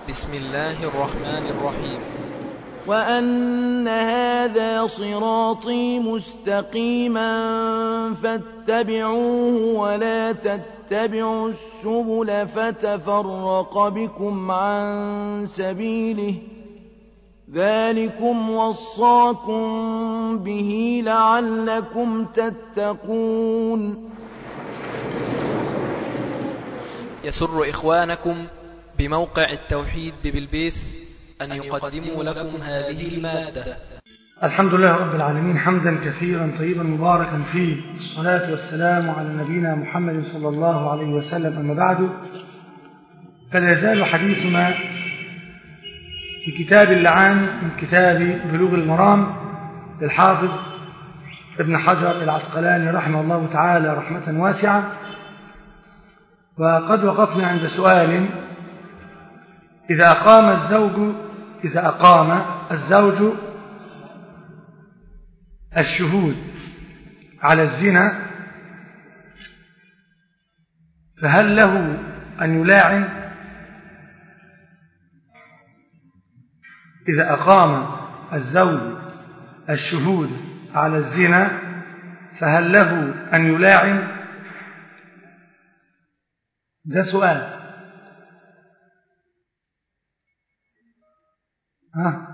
بسم الله الرحمن الرحيم وأن هذا صراطي مستقيما فاتبعوه ولا تتبعوا السبل فتفرق بكم عن سبيله ذلكم وصاكم به لعلكم تتقون يسر إخوانكم بموقع التوحيد ببلبيس أن يقدموا لكم هذه المادة الحمد لله رب العالمين حمدا كثيرا طيبا مباركا فيه الصلاة والسلام على نبينا محمد صلى الله عليه وسلم أما بعد فلا يزال حديثنا في كتاب اللعان من كتاب بلوغ المرام للحافظ ابن حجر العسقلاني رحمه الله تعالى رحمة واسعة وقد وقفنا عند سؤال إذا أقام الزوج إذا أقام الزوج الشهود على الزنا فهل له أن يلاعن إذا أقام الزوج الشهود على الزنا فهل له أن يلاعن ده سؤال ها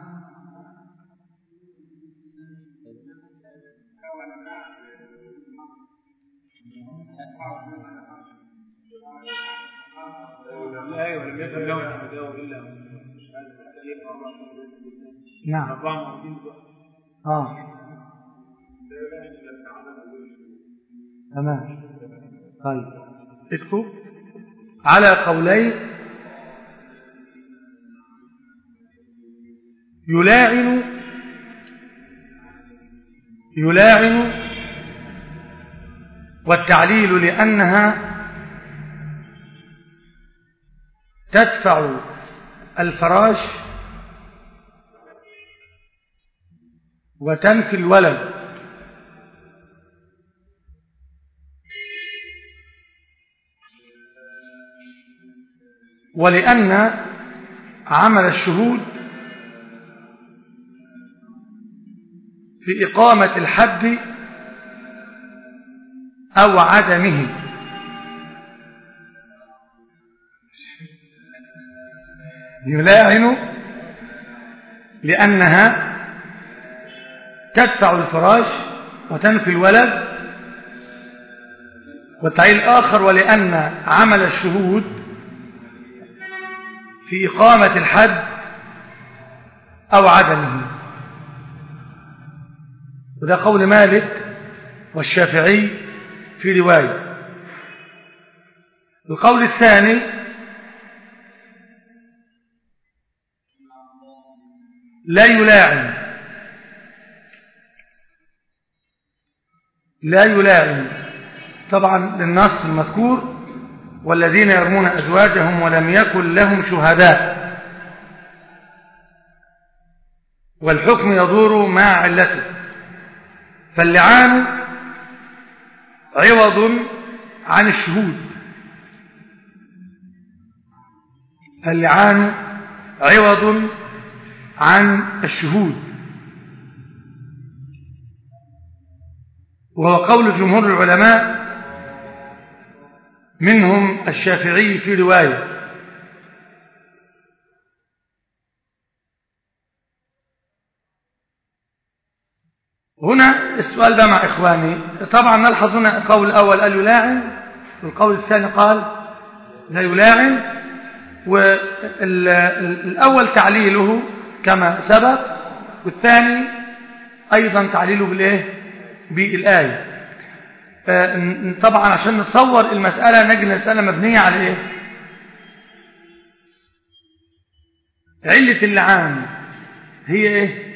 لا ولم يكن له شهداء الا نعم اه تمام طيب اكتب على قولين يلاعن يلاعن والتعليل لأنها تدفع الفراش وتنفي الولد ولأن عمل الشهود في إقامة الحد أو عدمه يلاعن لأنها تدفع الفراش وتنفي الولد والتعليل الآخر ولأن عمل الشهود في إقامة الحد أو عدمه وده قول مالك والشافعي في رواية القول الثاني لا يلاعن لا يلاعن طبعا للنص المذكور والذين يرمون أزواجهم ولم يكن لهم شهداء والحكم يدور مع علته فاللعان عوض عن الشهود فاللعان عوض عن الشهود وهو قول جمهور العلماء منهم الشافعي في رواية هنا السؤال ده مع إخواني طبعا نلحظ هنا القول الأول قال يلاعن والقول الثاني قال لا يلاعن والأول تعليله كما سبق والثاني أيضا تعليله بالإيه بالآية طبعا عشان نتصور المسألة نجد المسألة مبنية على إيه علة اللعان هي إيه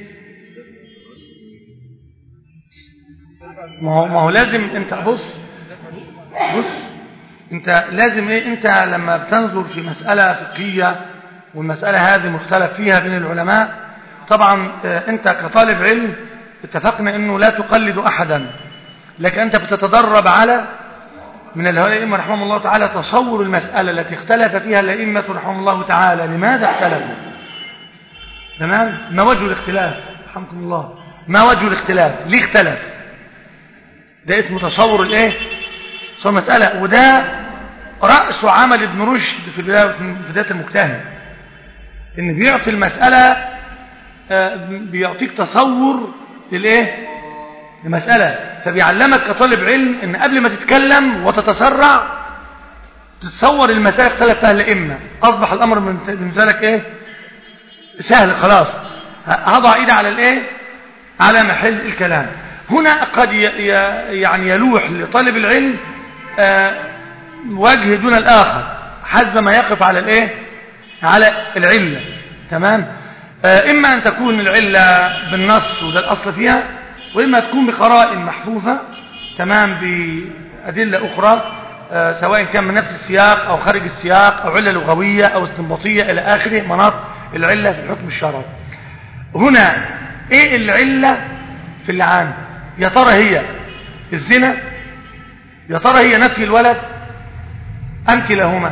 ما هو ما هو لازم انت بص بص انت لازم ايه انت لما بتنظر في مسألة فقهية والمسألة هذه مختلف فيها بين العلماء طبعا انت كطالب علم اتفقنا انه لا تقلد احدا لكن انت بتتدرب على من الأئمة رحمه الله تعالى تصور المسألة التي اختلف فيها الأئمة رحمه الله تعالى لماذا اختلفوا تمام ما وجه الاختلاف رحمكم الله ما وجه الاختلاف ليه اختلف ده اسمه تصور الايه تصور مسألة وده رأس عمل ابن رشد في بداية في بداية المجتهد ان بيعطي المسألة آه، بيعطيك تصور للايه المسألة فبيعلمك كطالب علم ان قبل ما تتكلم وتتسرع تتصور المسألة اختلف فيها الأئمة أصبح الأمر من بالنسبة لك إيه سهل خلاص هضع إيدي على الإيه على محل الكلام هنا قد ي- ي- يعني يلوح لطالب العلم آه، وجه دون الآخر حسب ما يقف على الإيه على العلة تمام آه، إما أن تكون العلة بالنص وده الأصل فيها وإما تكون بقرائن محفوفة تمام بأدلة أخرى آه، سواء كان من نفس السياق أو خارج السياق أو علة لغوية أو استنباطية إلى آخره مناط العلة في الحكم الشرعي هنا إيه العلة في اللعان يا ترى هي الزنا يا ترى هي نفي الولد أم كلاهما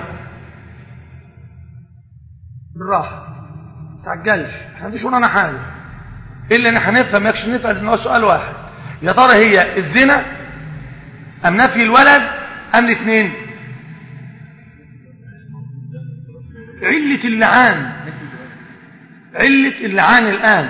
بالراحة ما تعجلش احنا مفيش ورانا حاجة إلا إن احنا نفهم يكش نفهم إن هو سؤال واحد يا ترى هي الزنا أم نفي الولد أم الاثنين علة اللعان علة اللعان الآن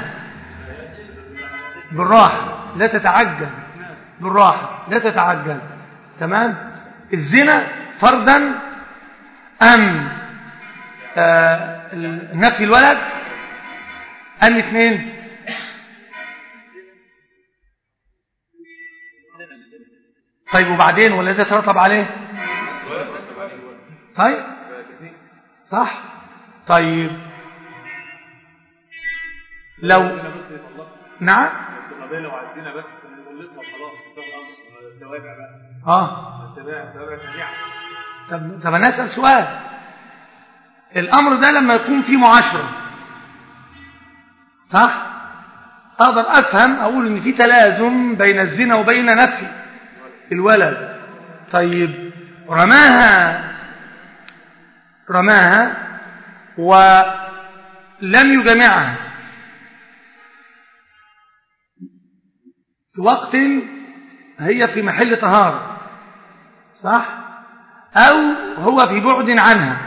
بالراحة لا تتعجل بالراحة لا تتعجل تمام الزنا فردا أم آه نفي الولد أم الاثنين طيب وبعدين ولا ده ترتب عليه طيب صح طيب لو نعم القضية لو عايزينها بس نطلقها وخلاص ده خلاص التوابع بقى اه التوابع التوابع سريعة طب طب انا اسال سؤال الامر ده لما يكون فيه معاشره صح اقدر افهم اقول ان في تلازم بين الزنا وبين نفي الولد طيب رماها رماها ولم يجامعها في وقت هي في محل طهارة صح أو هو في بعد عنها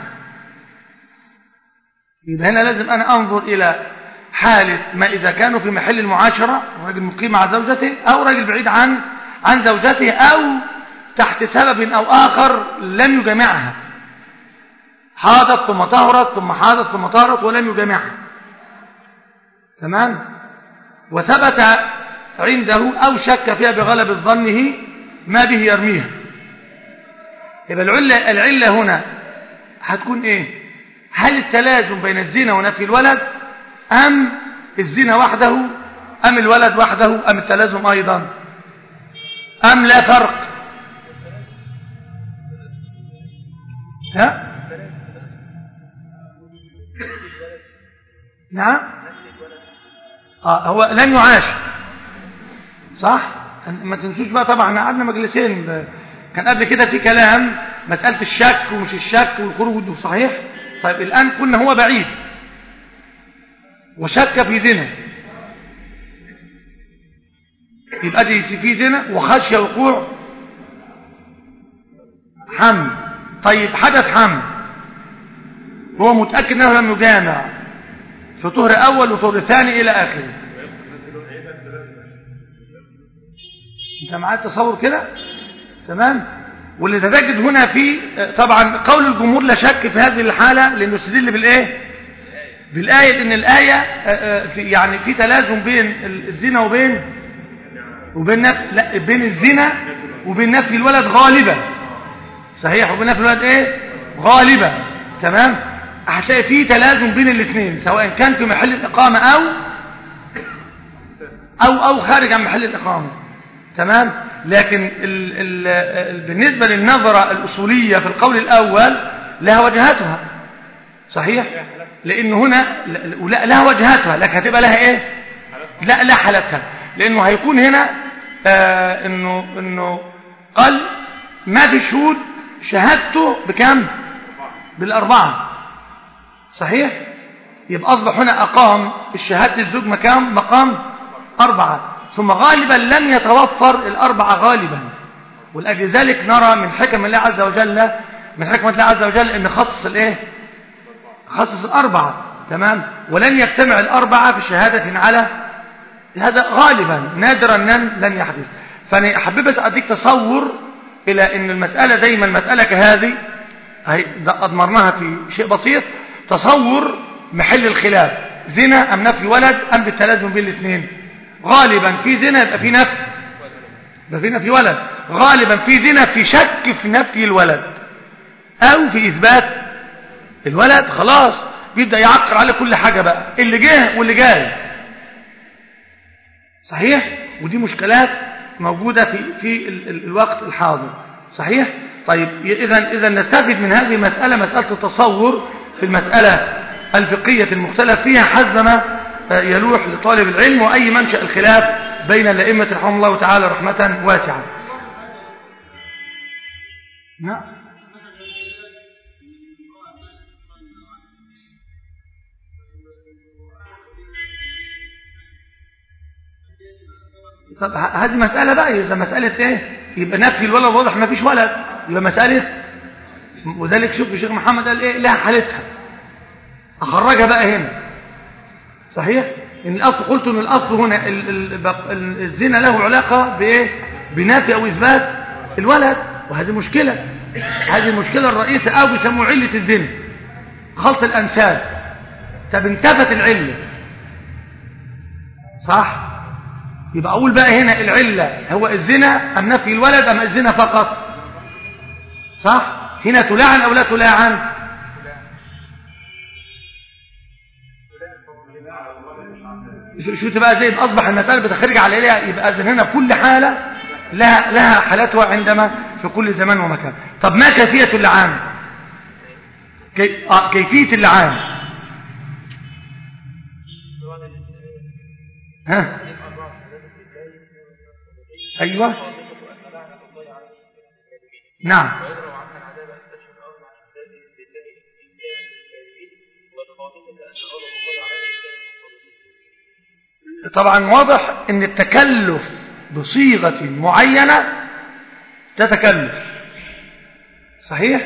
يبقى هنا لازم أنا أنظر إلى حالة ما إذا كانوا في محل المعاشرة راجل مقيم مع زوجته أو راجل بعيد عن عن زوجته أو تحت سبب أو آخر لم يجامعها حاضت ثم طهرت ثم حاضت ثم طهرت ولم يجامعها تمام وثبت عنده أو شك فيها بغلب ظنه ما به يرميها يبقى العلة, العلة هنا هتكون ايه هل التلازم بين الزنا ونفي الولد أم الزنا وحده أم الولد وحده أم التلازم أيضا أم لا فرق ها نعم آه هو لن يعاش صح ما تنسوش بقى طبعا احنا قعدنا مجلسين ب... كان قبل كده في كلام مسألة الشك ومش الشك والخروج صحيح طيب الآن قلنا هو بعيد وشك في زنا يبقى دي في زنا وخشي وقوع حمل طيب حدث حمل هو متأكد انه لم يجامع في طهر اول وطهر ثاني الى اخره انت معايا تصور كده تمام واللي تجد هنا في طبعا قول الجمهور لا شك في هذه الحالة لانه استدل بالايه بالايه لان الايه في يعني في تلازم بين الزنا وبين وبين نفي لا بين الزنا وبين نفي الولد غالبا صحيح وبين نفي الولد ايه غالبا تمام هتلاقي في تلازم بين الاثنين سواء كان في محل الاقامه او او او خارج عن محل الاقامه تمام لكن ال ال ال بالنسبة للنظرة الأصولية في القول الأول لها وجهاتها صحيح لأن هنا لا لها وجهاتها لكن هتبقى لها إيه لا لا حالتها لأنه هيكون هنا آه إنه إنه قال ما في شهود شهادته بكم بالأربعة صحيح يبقى أصبح هنا أقام الشهادة الزوج مقام مقام أربعة ثم غالبا لم يتوفر الأربعة غالبا ولأجل ذلك نرى من حكم الله عز وجل من حكمة الله عز وجل أن خصص الإيه خصص الأربعة تمام ولن يجتمع الأربعة في شهادة على هذا غالبا نادرا لن لن يحدث فأنا أحبب أديك تصور إلى أن المسألة دايما مسألة كهذه هي أضمرناها في شيء بسيط تصور محل الخلاف زنا أم نفي ولد أم بالتلازم بين الاثنين غالبا في زنا يبقى في نفي يبقى في نفي ولد غالبا في زنا في شك في نفي الولد أو في إثبات الولد خلاص بيبدأ يعكر على كل حاجة بقى اللي جه واللي جاي صحيح ودي مشكلات موجودة في في ال ال الوقت الحاضر صحيح طيب إذا إذا نستفيد من هذه المسألة مسألة التصور في المسألة الفقهية المختلف فيها حسب ما يلوح لطالب العلم وأي منشأ الخلاف بين الأئمة رحمه الله تعالى رحمة واسعة نعم طب هذه مسألة بقى إذا مسألة إيه يبقى نفي الولد واضح ما فيش ولد يبقى مسألة وذلك شوف الشيخ محمد قال إيه لها حالتها أخرجها بقى هنا صحيح إن الأصل قلت إن الأصل هنا ال ال ال الزنا له علاقة بإيه بنفي أو إثبات الولد وهذه مشكلة هذه المشكلة الرئيسة أو بيسموه علة الزنا خلط الأنساب طب انتفت العلة صح يبقى أقول بقى هنا العلة هو الزنا أم نفي الولد أم الزنا فقط صح هنا تلاعن أو لا تلاعن شو تبقى زي أصبح المسألة بتخرج على إليها يبقى إذن هنا كل حالة لها, لها حالتها عندما في كل زمان ومكان طب ما كيفية اللعان كي... آه كيفية اللعان ها أيوة نعم طبعا واضح ان التكلف بصيغة معينة تتكلف صحيح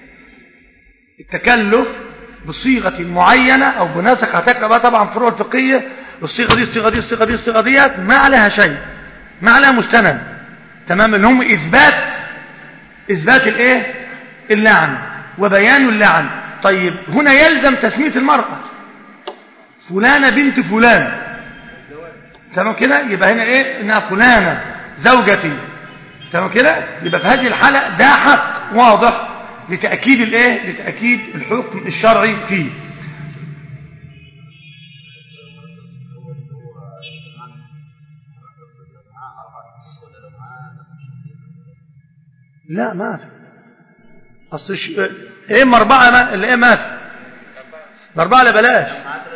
التكلف بصيغة معينة او بنسق هتقرأ بقى طبعا فروع الفقهية الصيغة دي الصيغة دي الصيغة دي الصيغة ديت ما عليها شيء ما عليها مستند تمام ان هم اثبات اثبات الايه اللعن وبيان اللعن طيب هنا يلزم تسمية المرأة فلانة بنت فلان تمام كده يبقى هنا ايه انها فلانة زوجتي تمام كده يبقى في هذه الحالة ده حق واضح لتأكيد الايه لتأكيد الحكم الشرعي فيه لا ما في اصل ش... ايه اما اربعه ما اللي ايه ما في الاربعه لا بلاش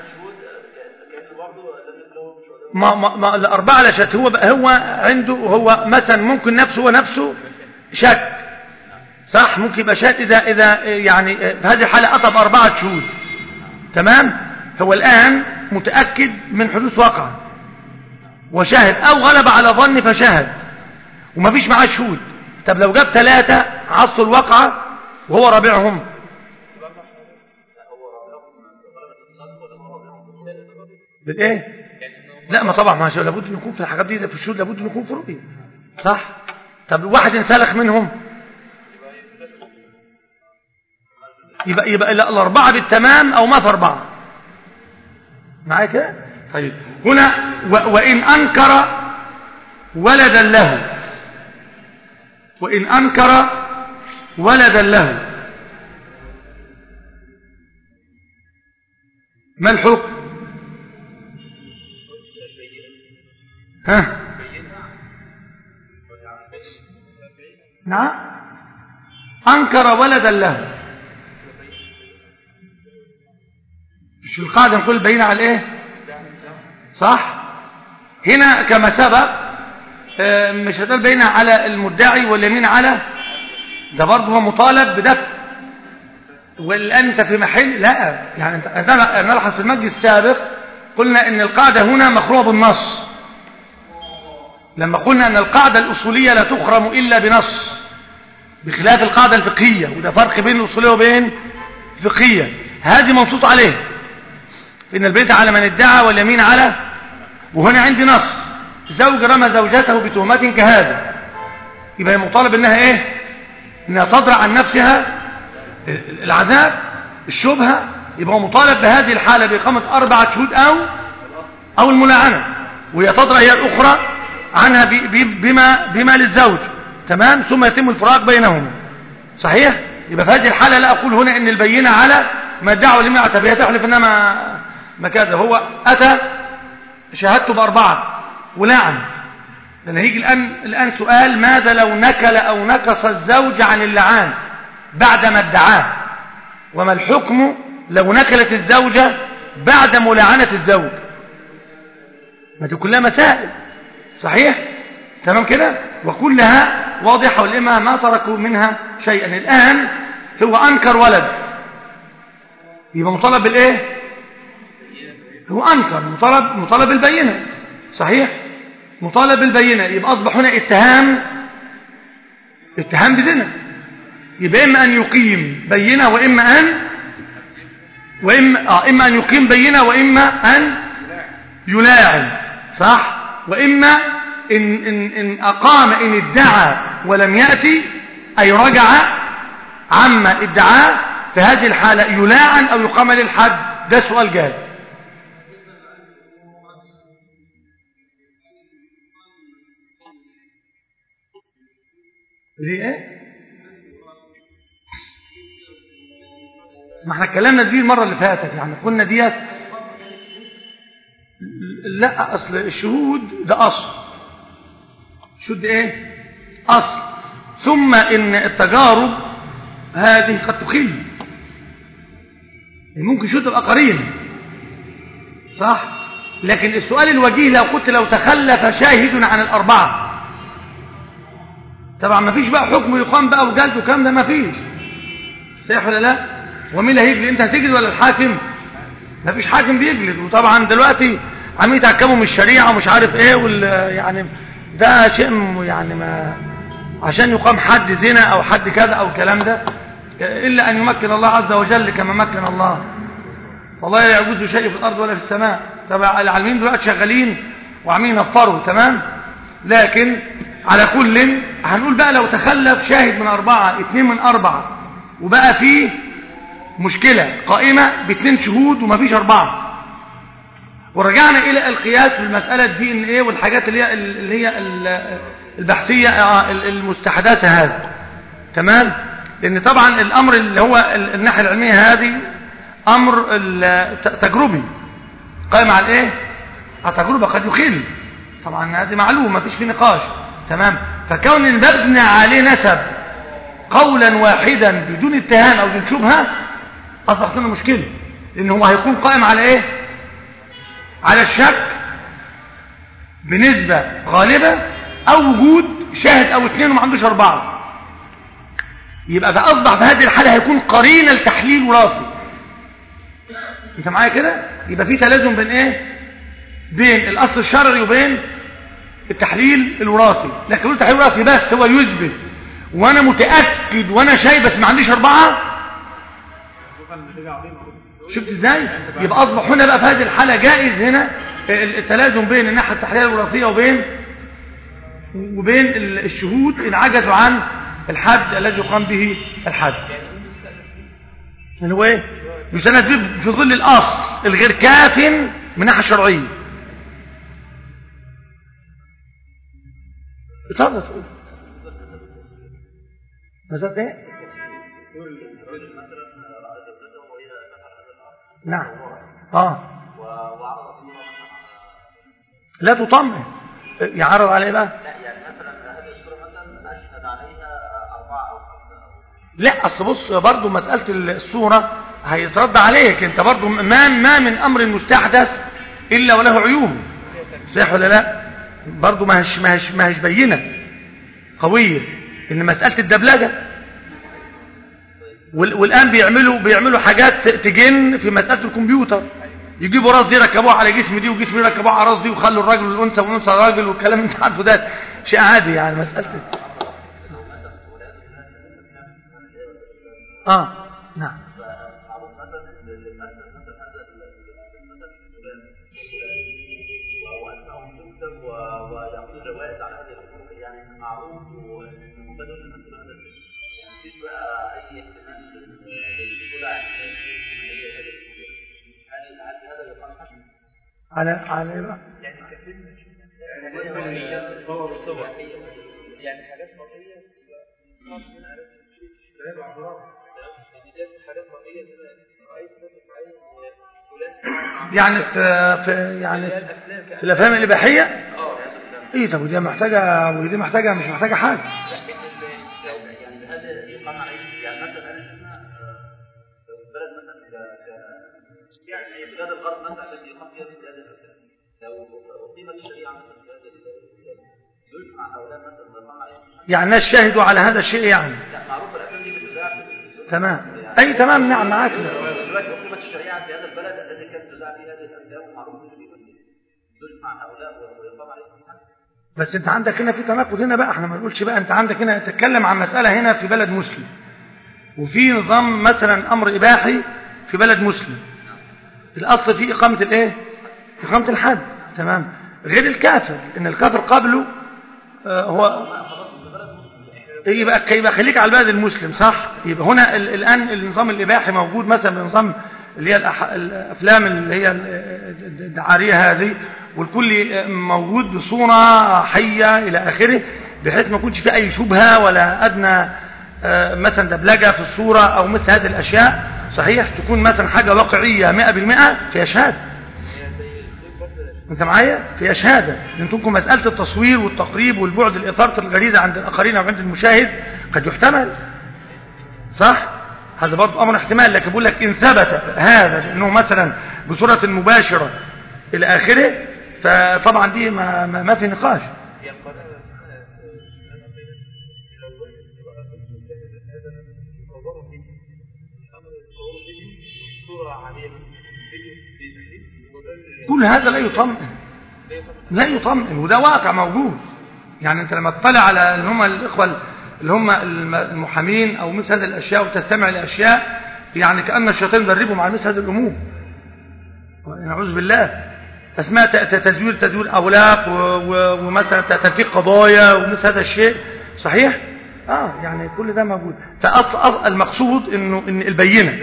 ما ما ما الاربعه لا شك هو هو عنده هو مثلا ممكن نفسه هو نفسه شك صح ممكن يبقى شك اذا اذا يعني في هذه الحاله اتى باربعه شهود تمام هو الان متاكد من حدوث واقع وشاهد او غلب على ظن فشهد وما فيش معاه شهود طب لو جاب ثلاثة عصوا الواقعة وهو رابعهم بالايه لا ما طبعا ما لابد ان يكون في الحاجات دي في الشهود لابد ان يكون في رؤيه صح طب واحد انسلخ منهم يبقى يبقى لا الاربعه بالتمام او ما في اربعه معايا كده طيب هنا و وان انكر ولدا له وإن أنكر ولدا له ما الحكم ها نعم أنكر ولدا له مش القاعدة نقول بين على الايه صح هنا كما سبق مش هتقول بينها على المدعي واليمين على ده برضه هو مطالب بدفع والآن أنت في محل لا يعني أنت أنا نلحظ في المجلس السابق قلنا أن القاعدة هنا مخروعة بالنص لما قلنا أن القاعدة الأصولية لا تخرم إلا بنص بخلاف القاعدة الفقهية وده فرق بين الأصولية وبين الفقهية هذه منصوص عليه إن البيت على من ادعى واليمين على وهنا عندي نص زوج رمى زوجته بتهمة كهذا يبقى هي مطالب انها ايه انها تضرع عن نفسها العذاب الشبهة يبقى هو مطالب بهذه الحالة بإقامة أربعة شهود أو أو الملاعنة وهي تضرع هي الأخرى عنها بما بما للزوج تمام ثم يتم الفراق بينهما صحيح يبقى في هذه الحالة لا أقول هنا إن البينة على ما ادعوا لم يعتبرها تحلف إنها ما ما كذا هو أتى شهادته بأربعة ولعن لأن هيجي الآن الآن سؤال ماذا لو نكل أو نكص الزوج عن اللعان بعدما ادعاه وما الحكم لو نكلت الزوجة بعد ملاعنة الزوج ما دي كلها مسائل صحيح تمام كده وكلها واضحة والإمام ما تركوا منها شيئا الآن هو أنكر ولد يبقى مطالب بالإيه هو أنكر مطالب, مطالب بالبينة صحيح مطالب بالبينة يبقى أصبح هنا اتهام اتهام بزنا يبقى إما أن يقيم بينة وإما أن وإما آه إما أن يقيم بينة وإما أن يلاعن صح وإما إن, إن, إن أقام إن ادعى ولم يأتي أي رجع عما ادعاه في هذه الحالة يلاعن أو يقام للحد ده سؤال جاد ليه ايه ما احنا اتكلمنا دي المره اللي فاتت يعني قلنا ديت لا اصل الشهود ده اصل الشهود ده ايه اصل ثم ان التجارب هذه قد تخل ممكن شهود تبقى قرين صح لكن السؤال الوجيه لو قلت لو تخلف شاهد عن الاربعه طبعا ما فيش بقى حكم يقام بقى وجلد وكلام ده ما فيش صحيح ولا لا ومين اللي هيجلد انت هتجلد ولا الحاكم ما فيش حاكم بيجلد وطبعا دلوقتي عم يتحكموا من الشريعه ومش عارف ايه وال يعني ده شيء يعني ما عشان يقام حد زنا او حد كذا او الكلام ده الا ان يمكن الله عز وجل كما مكن الله والله لا يجوز شيء في الارض ولا في السماء طبعا العالمين دلوقتي شغالين وعاملين ينفروا تمام لكن على كل هنقول بقى لو تخلف شاهد من أربعة اتنين من أربعة وبقى فيه مشكلة قائمة باثنين شهود وما فيش أربعة ورجعنا إلى القياس في المسألة دي إن إيه والحاجات اللي هي اللي هي البحثية المستحدثة هذه تمام لأن طبعا الأمر اللي هو الناحية العلمية هذه أمر تجربي قائم على إيه؟ على تجربة قد يخل طبعا هذه معلومة ما فيش فيه نقاش تمام فكون المبنى عليه نسب قولا واحدا بدون اتهام او بدون شبهه اصبحت لنا مشكله لان هو هيكون قائم على ايه على الشك بنسبه غالبه او وجود شاهد او اثنين وما عندوش اربعه يبقى ده اصبح في هذه الحاله هيكون قرينه لتحليل وراثي انت معايا كده يبقى في تلازم بين ايه بين الاصل الشرعي وبين التحليل الوراثي لكن التحليل الوراثي بس هو يثبت وانا متاكد وانا شايف بس ما عنديش اربعه شفت ازاي يبقى اصبح هنا بقى في هذه الحاله جائز هنا التلازم بين الناحيه التحليليه الوراثيه وبين وبين الشهود ان عجزوا عن الحد الذي يقام به الحد اللي هو ايه يستند به في ظل الاصل الغير كاف من الناحيه الشرعيه اتفضل تقول مسألة ايه نعم اه لا تطمن يعرض عليه بقى لا اصل بص برضه مساله الصوره هيترد عليك انت برضه ما ما من امر مستحدث الا وله عيوب صح ولا لا برضه ما هش ما هش ما هش بينه قويه ان مساله الدبلجه وال- والآن بيعملوا بيعملوا حاجات تجن في مسألة الكمبيوتر يجيبوا راس دي يركبوها على جسم دي وجسم يركبوها على راس دي ويخلوا الراجل والأنثى والأنثى راجل والكلام اللي انت عارفه ده شيء عادي يعني مسألة اه نعم ويعطي جوائز على هذه الامور يعني معروف ومبادئ مثل هذا الشيء يعني مفيش بقى اي اهتمام للمسؤول عن هي هذه الامور هل هل هذا يقال حسن؟ على على إيه بقى؟ يعني كفيلم يعني صور الصور يعني حاجات مرئيه صعب ان انا عرفت شيء شباب اعتراف يعني دي حاجات مرئيه كده رايت ناس معين فلان يعني في, في يعني في الافلام الاباحيه ايه طب ودي محتاجه ودي محتاجه مش محتاجه حاجه يعني هذا يقام عليه يعني مثلا انا شفنا آه، بلد مثلا ك- ك- يعني بلاد الغرب مثلا التي يقام فيها مثل هذه الافلام لو اقيمت الشريعه مثلا في هذه البلاد يجمع هؤلاء مثلا ويقام عليهم حد. يعني الناس شهدوا على هذا الشيء يعني لا معروف الافلام دي بتذاع في التلفزيون. تمام يعني اي تمام نعم معاك دلوقتي اقيمت الشريعه في هذا البلد الذي كانت تذاع فيه هذه الافلام ومعروف اللي بيقام فيه. يجمع هؤلاء ويقام عليهم حد. بس انت عندك هنا في تناقض هنا بقى احنا ما نقولش بقى انت عندك هنا تتكلم عن مساله هنا في بلد مسلم وفي نظام مثلا امر اباحي في بلد مسلم الاصل فيه اقامه الايه اقامه الحد تمام غير الكافر ان الكافر قبله آه، هو يبقى يبقى خليك على البلد المسلم صح يبقى هنا ال- الان النظام الاباحي موجود مثلا بنظام اللي هي الأح- الافلام اللي هي ال- الدعاريه هذه والكل موجود بصوره حيه الى اخره بحيث ما يكونش في اي شبهه ولا ادنى آه، مثلا دبلجه في الصوره او مثل هذه الاشياء صحيح تكون مثلا حاجه واقعيه 100% فيها شهاده انت معايا فيها شهاده ان تكون مساله التصوير والتقريب والبعد الاثاره الغريزه عند الاخرين او عند المشاهد قد يحتمل صح هذا برضه امر احتمال لكن بقول لك ان ثبت هذا انه مثلا بصوره مباشره الى اخره فطبعا دي ما, ما, ما في نقاش هي القناة أنا قيل لو واحد بقى كان هذا يصوره فيديو الأمر يصوره فيديو الصورة عليه فيديو في تحريف وده كل هذا لا يطمئن لا يطمئن وده واقع موجود يعني انت لما تطلع على اللي هم الاخوه اللي هم الم- المحامين او مثل هذه الاشياء وتستمع لاشياء يعني كان الشيطان يدربهم على مثل هذه الامور نعوذ بالله اسماء ت- ت- تزوير تزوير اولاق و- و- ومثلا ت- تلفيق قضايا ومثل هذا الشيء صحيح اه يعني كل ده موجود فاصل المقصود انه ان البينه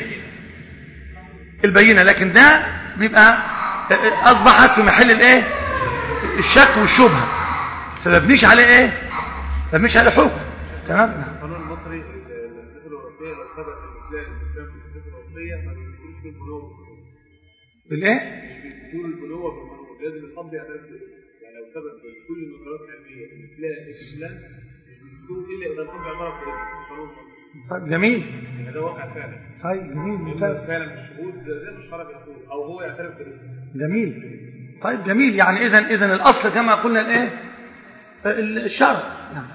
البينه لكن ده بيبقى اصبحت في محل الايه الشك والشبهه فمبنيش عليه ايه مبنيش عليه حكم تمام القانون المصري الهندسه الوراثيه لو ثبت ان فلان فلان في الهندسه الوراثيه ما بيذكروش في البنوه بالايه مش بيذكروا البنوه بالقانون لازم الاب يعترف بده يعني لو ثبت في كل النظريات العلميه ان فلان ابن فلان مش بيذكروا الا اذا الاب اعترف بده في القانون المصري طيب جميل يعني ده واقع فعلا طيب جميل ممتاز إما فعلا بالشهود زي ما الشرع بيقول او هو يعترف بده جميل طيب جميل يعني اذا اذا الاصل كما قلنا الايه الشرع نعم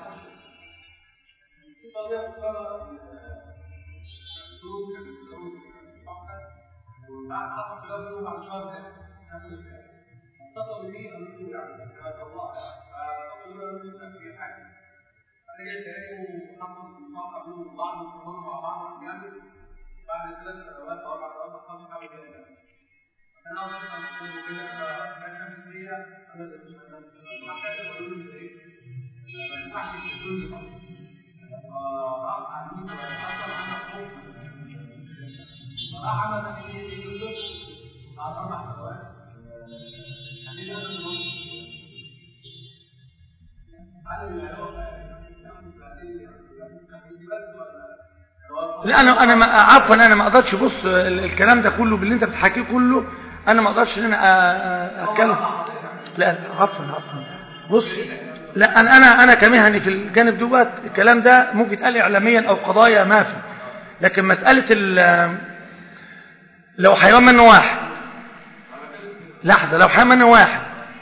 لا انا انا ما عفوا انا ما اقدرش بص ال- الكلام ده كله باللي انت بتحكيه كله انا ما اقدرش ان انا أ- أ- اتكلم لا عفوا عفوا بص لا انا انا انا كمهني في الجانب دوت الكلام ده ممكن يتقال اعلاميا او قضايا ما في لكن مساله ال- لو حيوان منه واحد لحظه لو حيوان منه واحد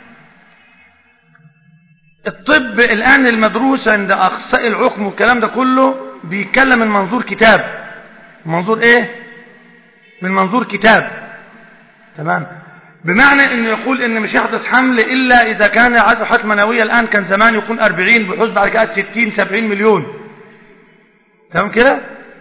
الطب الآن المدروس عند أخصائي العقم والكلام ده كله بيتكلم من منظور كتاب منظور ايه من منظور كتاب تمام بمعنى انه يقول ان مش يحدث حمل الا اذا كان عدد حالات منويه الان كان زمان يكون 40 بحوث بعد كده 60 70 مليون تمام كده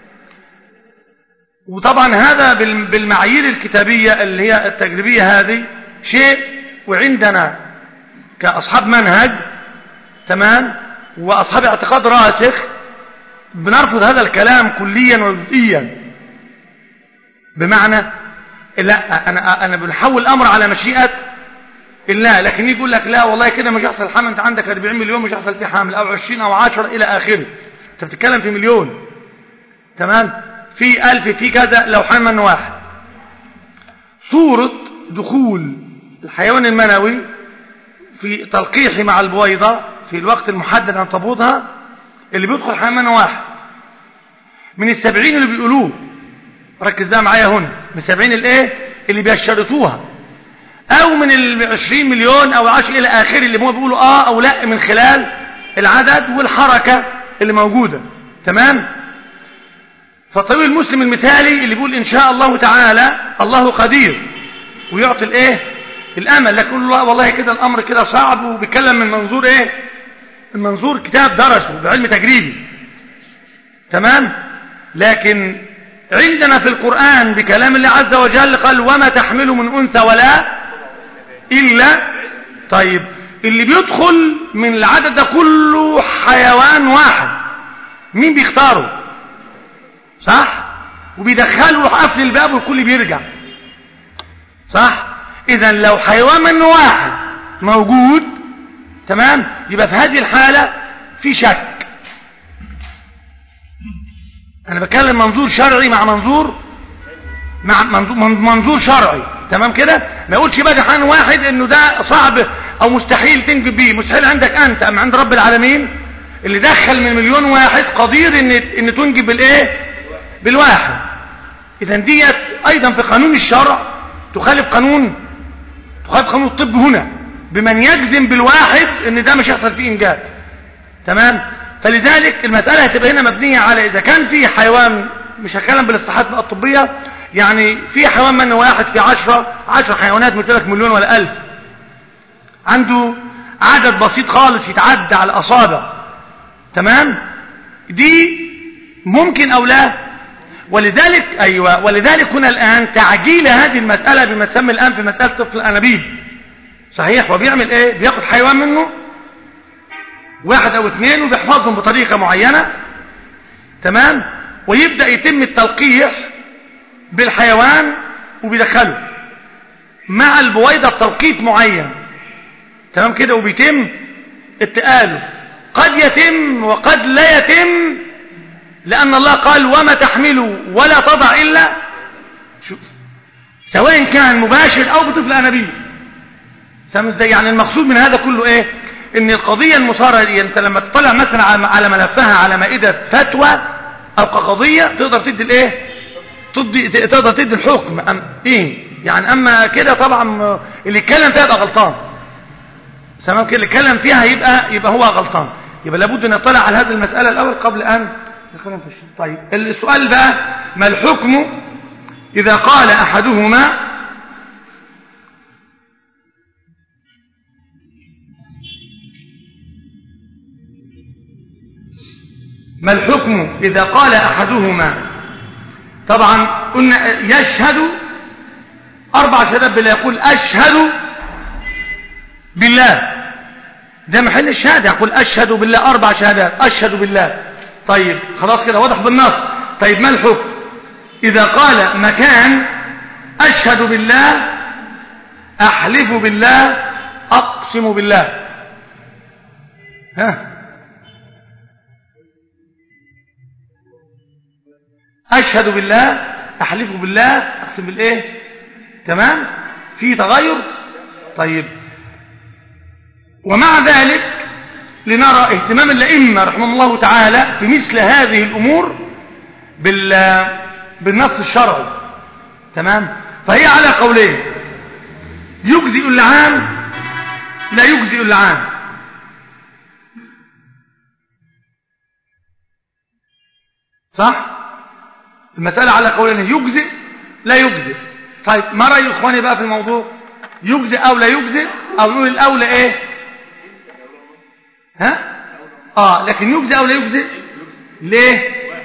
وطبعا هذا بال- بالمعايير الكتابيه اللي هي التجريبيه هذه شيء وعندنا كاصحاب منهج تمام واصحاب اعتقاد راسخ بنرفض هذا الكلام كليا وجزئيا بمعنى لا انا انا بنحول الامر على مشيئه الله لكن يجي يقول لك لا والله كده مش هيحصل حمل انت عندك 40 مليون مش هيحصل فيه حمل او 20 او 10 الى اخره انت بتتكلم في مليون تمام في ألف في كذا لو حمل واحد صورة دخول الحيوان المنوي في تلقيحه مع البويضة في الوقت المحدد أن تبوضها اللي بيدخل حيوان واحد من السبعين اللي بيقولوه ركز بقى معايا هنا من السبعين الايه اللي بيشترطوها او من العشرين مليون او العشر الى اخره اللي هم بيقولوا اه او لا من خلال العدد والحركة اللي موجودة تمام فالطبيب المسلم المثالي اللي بيقول ان شاء الله تعالى الله قدير ويعطي الايه الامل لكن الله والله كده الامر كده صعب وبيتكلم من منظور ايه من منظور كتاب درسه بعلم تجريبي تمام لكن عندنا في القرآن بكلام الله عز وجل قال وما تحمل من أنثى ولا إلا طيب اللي بيدخل من العدد ده كله حيوان واحد مين بيختاره صح وبيدخله يروح قافل الباب والكل بيرجع صح اذا لو حيوان منه واحد موجود تمام يبقى في هذه الحالة في شك انا بتكلم منظور شرعي مع منظور مع منظور, منظور شرعي تمام كده ما يقولش بقى حيوان واحد انه ده صعب او مستحيل تنجب بيه مستحيل عندك انت ام عند رب العالمين اللي دخل من مليون واحد قدير ان ان تنجب بالايه بالواحد اذا ديت ايضا في قانون الشرع تخالف قانون تخالف قانون الطب هنا بمن يجزم بالواحد ان ده مش هيحصل فيه انجاب تمام فلذلك المسألة هتبقى هنا مبنية على إذا كان في حيوان مش هتكلم بالاصطلاحات الطبية يعني في حيوان من واحد في عشرة عشر حيوانات مثل لك مليون ولا ألف عنده عدد بسيط خالص يتعدى على الأصابع تمام دي ممكن أو لا ولذلك أيوة ولذلك هنا الآن تعجيل هذه المسألة بما تسمى الآن في مسألة طفل الأنابيب صحيح وبيعمل إيه بياخد حيوان منه واحد او اثنين وبيحفظهم بطريقة معينة تمام ويبدأ يتم التلقيح بالحيوان وبيدخله مع البويضة بتوقيت معين تمام كده وبيتم التآلف قد يتم وقد لا يتم لأن الله قال وما تحمل ولا تضع إلا شوف سواء كان مباشر أو بطفل أنابيب سامع ازاي يعني المقصود من هذا كله ايه ان القضية المصارعة دي انت لما تطلع مثلا على ملفها على مائدة فتوى او كقضية تقدر تدي الايه تدي تقدر تدي الحكم أم ايه يعني اما كده طبعا اللي يتكلم فيها يبقى غلطان تمام كده اللي يتكلم فيها يبقى يبقى هو غلطان يبقى لابد ان نطلع على هذه المسألة الاول قبل ان ندخل في الشيء طيب السؤال بقى ما الحكم اذا قال احدهما ما الحكم إذا قال أحدهما طبعا قلنا يشهد أربع شهادات بالله يقول أشهد بالله ده محل الشهادة يقول أشهد بالله أربع شهادات أشهد بالله طيب خلاص كده واضح بالنص طيب ما الحكم إذا قال مكان أشهد بالله أحلف بالله أقسم بالله ها أشهد بالله أحلف بالله أقسم بالإيه تمام في تغير طيب ومع ذلك لنرى اهتمام الأئمة رحمه الله تعالى في مثل هذه الأمور بال بالنص الشرعي تمام فهي على قولين يجزئ اللعان لا يجزئ اللعان صح المسألة على قولين يجزئ لا يجزئ طيب ما رأي إخواني بقى في الموضوع يجزئ أو لا يجزئ أو نقول الأولى إيه ها آه لكن يجزئ أو لا يجزئ ليه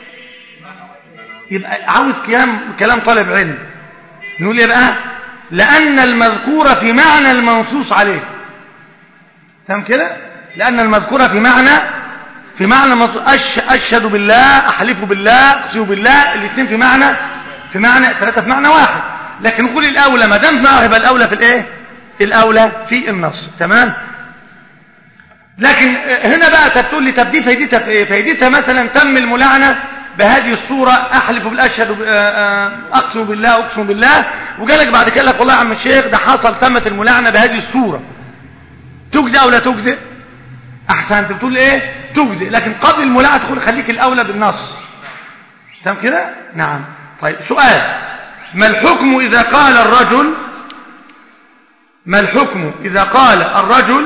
يبقى عاوز كلام كلام طالب علم نقول ايه بقى لأن المذكور في معنى المنصوص عليه فاهم كده لأن المذكور في معنى في معنى المنصوص أش أشهد بالله أحلف بالله أقسم بالله الاثنين في معنى في معنى ثلاثة في معنى واحد لكن نقول الأولى ما دام معه يبقى الأولى في الإيه الأولى في النص تمام لكن هنا بقى تقول لي طب دي فايدتها في ايه فايدتها مثلا تم الملعنه بهذه الصورة أحلف بالأشهد أقسم بالله أقسم بالله وجالك بعد كده لك والله يا عم الشيخ ده حصل تمت الملعنة بهذه الصورة تجزئ أو لا تجزئ أحسنت بتقول إيه تجزئ لكن قبل الملعنة تقول خليك الأولى بالنص تمام كده نعم طيب سؤال ما الحكم إذا قال الرجل ما الحكم إذا قال الرجل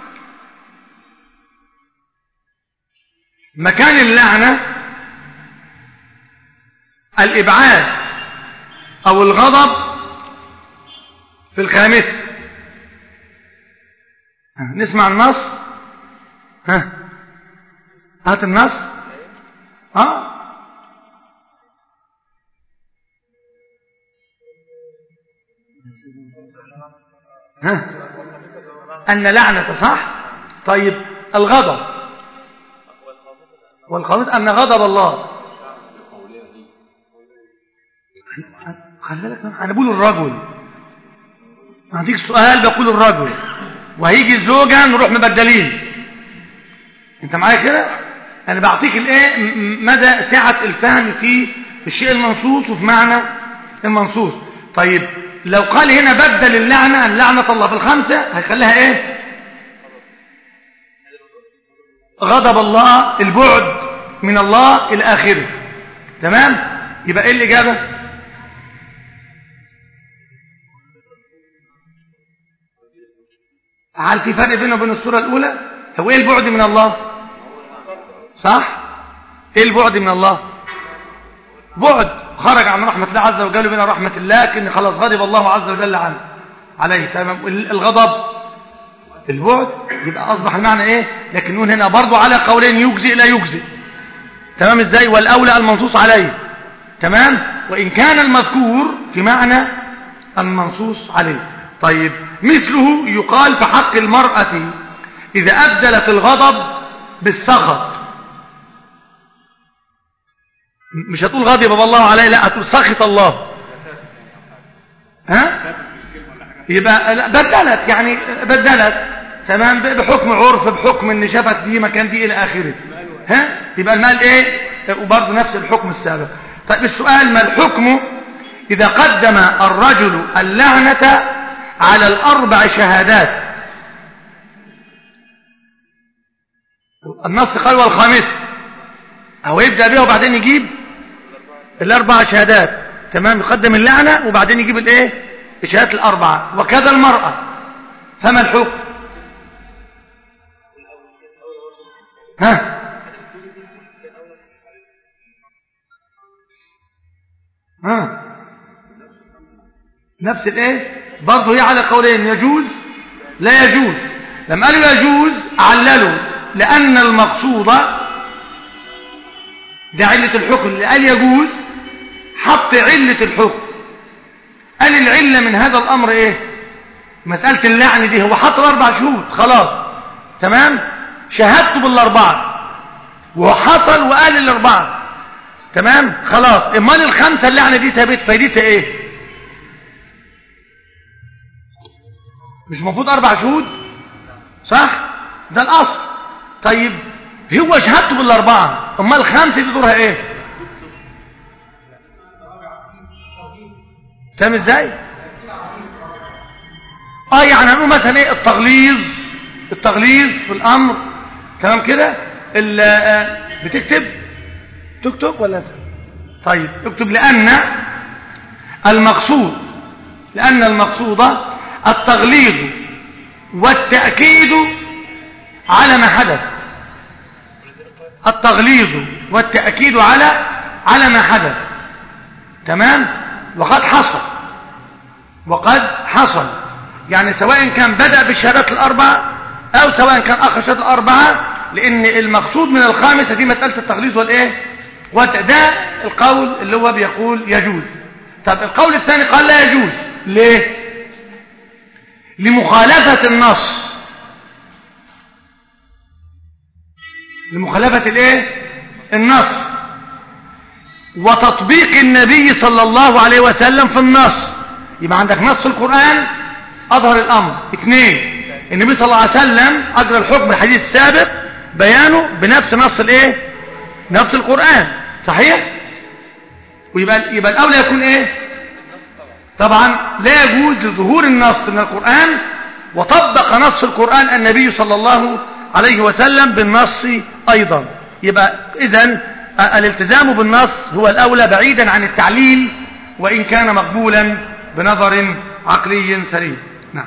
مكان اللعنة الإبعاد أو الغضب في الخامسة نسمع النص ها هات النص ها ها أن لعنة صح طيب الغضب والخامس أن غضب الله خلي بالك انا بقول الرجل هديك سؤال بقول الرجل وهيجي الزوجة نروح مبدلين انت معايا كده انا بعطيك الايه مدى سعة الفهم في الشيء المنصوص وفي معنى المنصوص طيب لو قال هنا بدل اللعنة أن لعنة الله بالخمسة هيخليها ايه غضب الله البعد من الله الى اخره تمام يبقى ايه الاجابه هل في فرق بينه وبين الصورة الأولى هو إيه البعد من الله صح إيه البعد من الله بعد خرج عن رحمة الله عز وجل بين رحمة الله لكن خلاص غضب الله عز وجل عنه عليه تمام الغضب البعد يبقى أصبح المعنى إيه لكن نقول هنا برضو على قولين يجزئ لا يجزئ تمام إزاي والأولى المنصوص عليه تمام وإن كان المذكور في معنى المنصوص عليه طيب مثله يقال في حق المرأة إذا أبدلت الغضب بالسخط مش هتقول غضب الله عليه لا هتقول سخط الله ها يبقى لا بدلت يعني بدلت تمام بحكم عرف بحكم ان شافت دي مكان دي الى اخره ها يبقى المال ايه وبرضه نفس الحكم السابق طيب السؤال ما الحكم اذا قدم الرجل اللعنه على الأربع شهادات النص قال والخامسة أو يبدأ بها وبعدين يجيب الأربع شهادات تمام يقدم اللعنة وبعدين يجيب الايه الشهادات الأربعة وكذا المرأة فما الحكم ها ها نفس الايه برضه هي على قولين يجوز لا يجوز لما قالوا يجوز عللوا لأن المقصود ده علة الحكم اللي قال يجوز حط علة الحكم قال العلة من هذا الأمر ايه مسألة اللعن دي هو حط الأربع شهود خلاص تمام شهدت بالأربعة وحصل وقال الأربعة تمام خلاص امال الخمسة اللعنة دي ثابت فايدتها ايه مش المفروض أربع شهود صح ده الأصل طيب هو شهادته بالأربعة أما الخمسة دي دورها إيه فاهم إزاي آه يعني هنقول مثلا إيه التغليظ التغليظ في الأمر تمام كده بتكتب تكتب ولا انت طيب اكتب لأن المقصود لأن المقصود التغليظ والتأكيد على ما حدث التغليظ والتأكيد على على ما حدث تمام وقد حصل وقد حصل يعني سواء كان بدأ بالشهادات الأربعة أو سواء كان آخر الشهادات الأربعة لأن المقصود من الخامسة دي مسألة التغليظ والإيه وده القول اللي هو بيقول يجوز طب القول الثاني قال لا يجوز ليه لمخالفة النص لمخالفة الايه النص وتطبيق النبي صلى الله عليه وسلم في النص يبقى عندك نص القرآن أظهر الأمر اثنين النبي صلى الله عليه وسلم أجرى الحكم الحديث السابق بيانه بنفس نص الايه نفس القرآن صحيح ويبقى يبقى الأولى يكون ايه طبعا لا يجوز لظهور النص من القرآن وطبق نص القرآن النبي صلى الله عليه وسلم بالنص أيضا يبقى إذن الالتزام بالنص هو الأولى بعيدا عن التعليل وإن كان مقبولا بنظر عقلي سليم نعم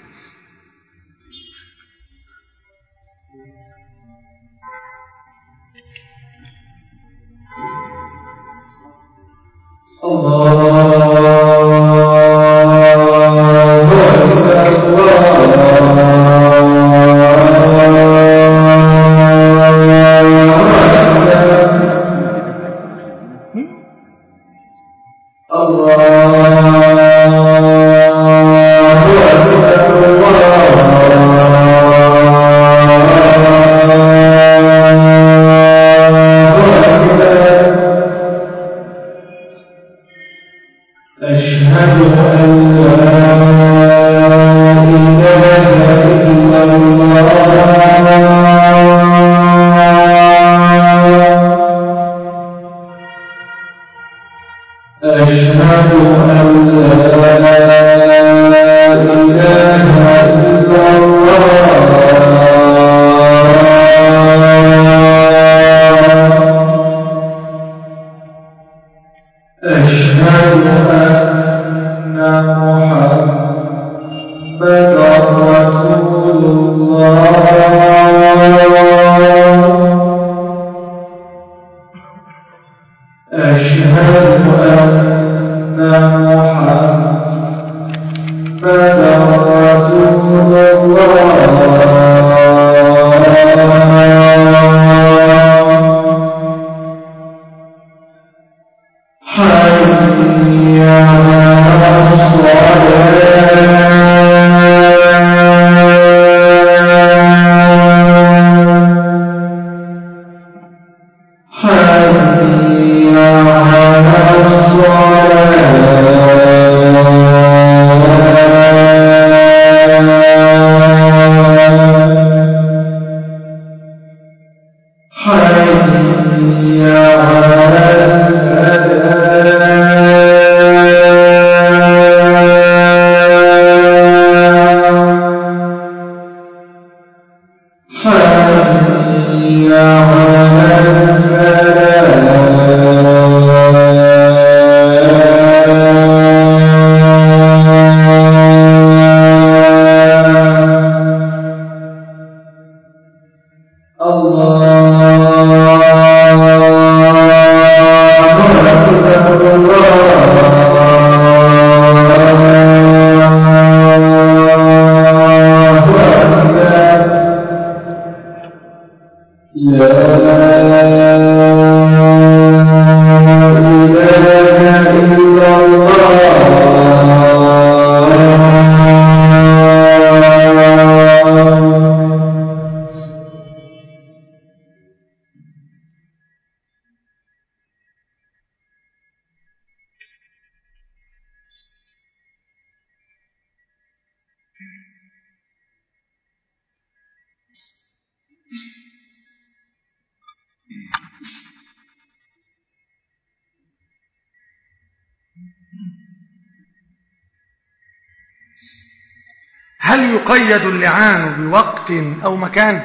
هل يقيد اللعان بوقت أو مكان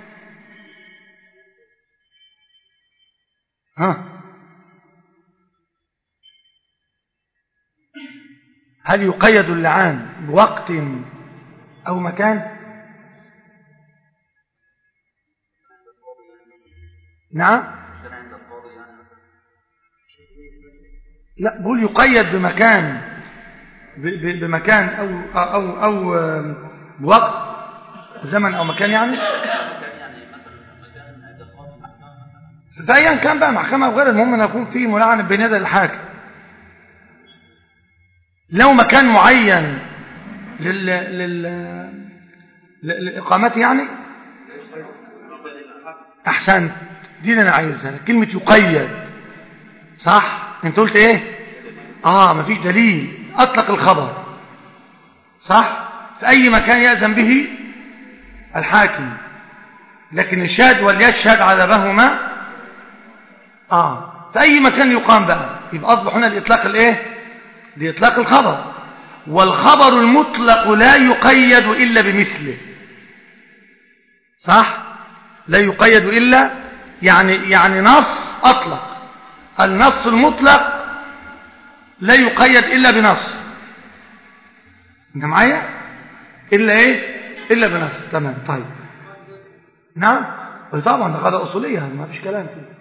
ها هل يقيد اللعان بوقت أو مكان نعم لا بقول يقيد بمكان ب- ب- بمكان أو أو أو آم، بوقت زمن أو مكان يعني كان يعني مثلا مكان عند القاضي محكمة مثلا فأيا كان بقى محكمة وغير المهم أن يكون في ملعنة بين يدي الحاكم لو مكان معين لل... لل... ل- لإقامته يعني أحسنت دي اللي أنا عايزها كلمة يقيد صح أنت قلت إيه آه مفيش دليل أطلق الخبر صح في أي مكان يأذن به الحاكم لكن الشاهد وليشهد عذابهما آه في أي مكان يقام بقى يبقى أصبح هنا الإطلاق الإيه لإطلاق الخبر والخبر المطلق لا يقيد إلا بمثله صح لا يقيد إلا يعني يعني نص أطلق النص المطلق لا يقيد إلا بنص أنت معايا إلا إيه إلا بنص تمام طيب نعم طبعا ده قاعدة أصولية ما فيش كلام فيه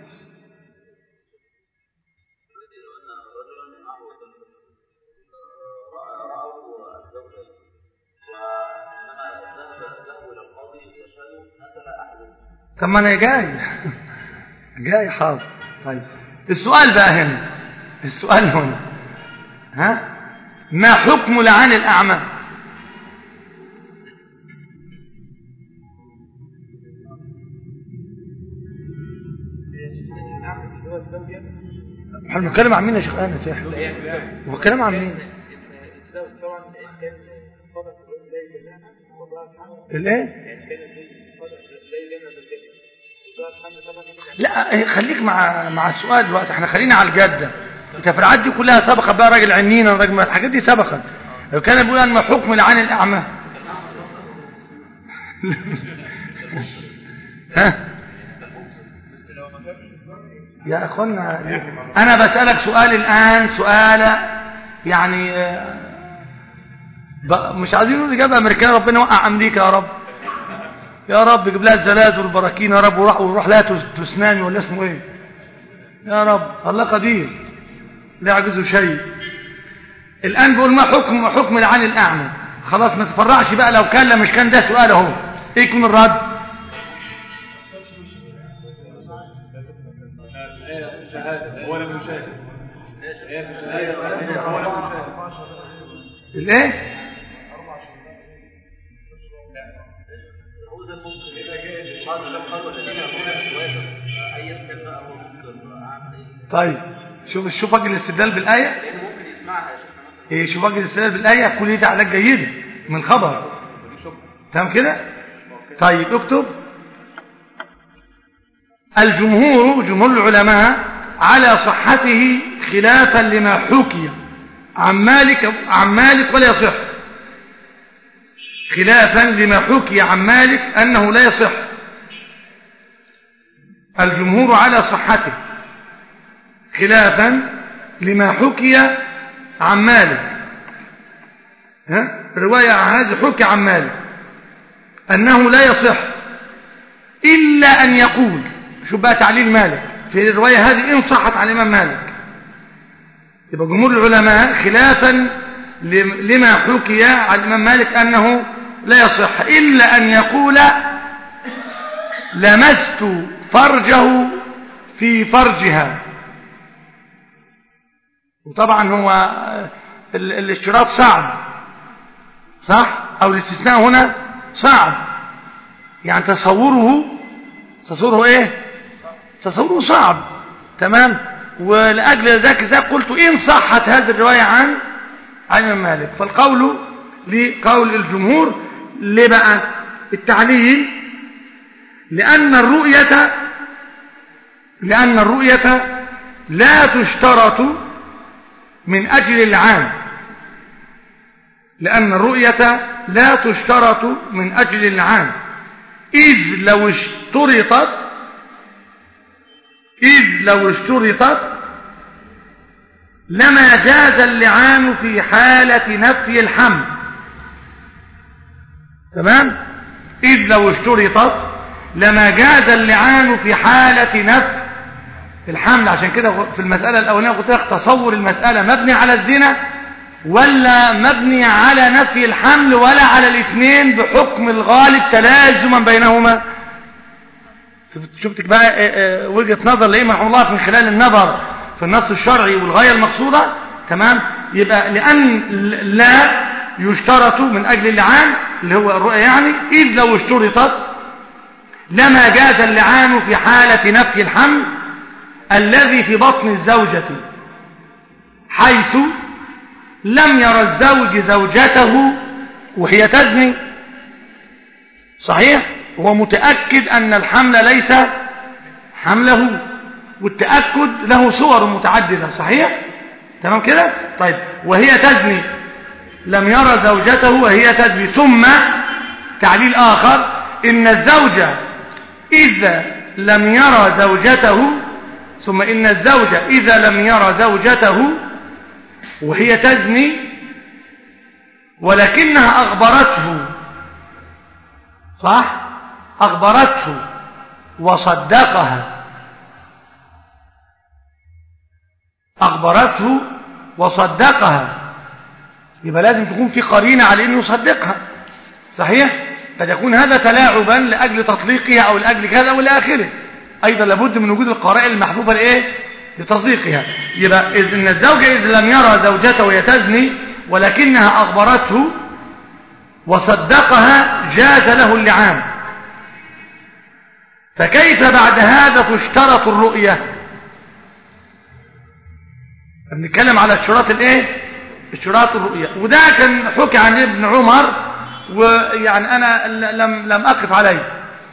طب ما انا جاي جاي حاضر طيب السؤال بقى هنا السؤال هنا ها ما حكم لعان الاعمى هو الزوجة احنا بنتكلم عن مين يا شيخ انس يا احمد هو الكلام عن مين الزوج طبعا كان فضل لا يجمعها والله سبحانه الايه يعني كان الزوج فضل لا يجمع زوجته والله سبحانه طبعا لا خليك مع مع السؤال دلوقتي احنا خلينا على الجده التفريعات دي كلها سبقت بقى راجل عنينا راجل ما الحاجات دي سبقت لو كان بيقول ان ما حكم لعان الاعمى ها يا اخوانا انا بسالك سؤال الان سؤال يعني آه، ب- مش عايزين نقول اجابه امريكيه ربنا يوقع امريكا يا رب يا رب يجيب لها الزلازل والبراكين يا رب وروح وروح لها تس- تسناني ولا اسمه ايه يا رب الله قدير لا يعجزه شيء الان بيقول ما حكم حكم العين الاعمى خلاص ما تفرعش بقى لو كان لا مش كان ده سؤال اهو ايه يكون الرد الآية شهادة هو لم يشاهد الآية شهادة هو لم يشاهد الايه هو ده الممكن إذا جاء قالوا لم قالوا الذين يرمون أزواجهم أيا كان بقى هو ممكن أعمل إيه طيب شوف شوف وجه الاستدلال بالايه لأنه ممكن يسمعها يا شيخنا مثلا ايه شوف وجه الاستدلال بالايه كل دي تعليقات جيده من الخبر تمام كده طيب اكتب الجمهور جمهور العلماء على صحته خلافا لما حكي عن مالك عن مالك ولا يصح خلافا لما حكي عن مالك انه لا يصح الجمهور على صحته خلافا لما حكي عن مالك ها رواية عن هذه حكي عن مالك أنه لا يصح إلا أن يقول شو بقى تعليل مالك في الرواية هذه إن صحت عن الإمام مالك يبقى جمهور العلماء خلافا لم- لما حكي عن الإمام مالك أنه لا يصح إلا أن يقول لمست فرجه في فرجها وطبعا هو ال- الاشتراط صعب صح او الاستثناء هنا صعب يعني تصوره تصوره ايه تصوره صعب تمام ولاجل ذلك ذاك قلت ان صحت هذه الروايه عن عن الإمام مالك فالقول لقول الجمهور ليه بقى التعليل لان الرؤيه لان الرؤيه لا تشترط من أجل العام لأن الرؤية لا تشترط من أجل العام إذ لو اشترطت إذ لو اشترطت لما جاز اللعان في حالة نفي الحمل تمام إذ لو اشترطت لما جاز اللعان في حالة نفي الحمل عشان كده في المسألة الأولانية قلت لك تصور المسألة مبني على الزنا ولا مبني على نفي الحمل ولا على الاثنين بحكم الغالب تلازما بينهما شفتك بقى آه، آه، وجهة نظر لإمام رحمه الله من خلال النظر في النص الشرعي والغاية المقصودة تمام يبقى لأن لا يشترط من أجل اللعان اللي هو الرؤية يعني إذ لو اشترطت لما جاز اللعان في حالة نفي الحمل الذي في بطن الزوجة حيث لم يرى الزوج زوجته وهي تزني صحيح هو متأكد أن الحمل ليس حمله والتأكد له صور متعددة صحيح تمام كده طيب وهي تزني لم يرى زوجته وهي تزني ثم تعليل آخر إن الزوج إذا لم يرى زوجته ثم إن الزوج إذا لم يرى زوجته وهي تزني ولكنها أخبرته صح أخبرته وصدقها أخبرته وصدقها يبقى لازم تكون في قرينة على أنه يصدقها صحيح قد يكون هذا تلاعبا لأجل تطليقها أو لأجل كذا أو لآخره أيضا لابد من وجود القرائن المحفوفة لإيه لتصديقها يبقى إذ إن الزوج إذا لم يرى زوجته وهي تزني ولكنها أخبرته وصدقها جاز له اللعان فكيف بعد هذا تشترط الرؤية بنتكلم على اشتراط الايه اشتراط الرؤية وده كان حكي عن ابن عمر ويعني انا لم لم اقف عليه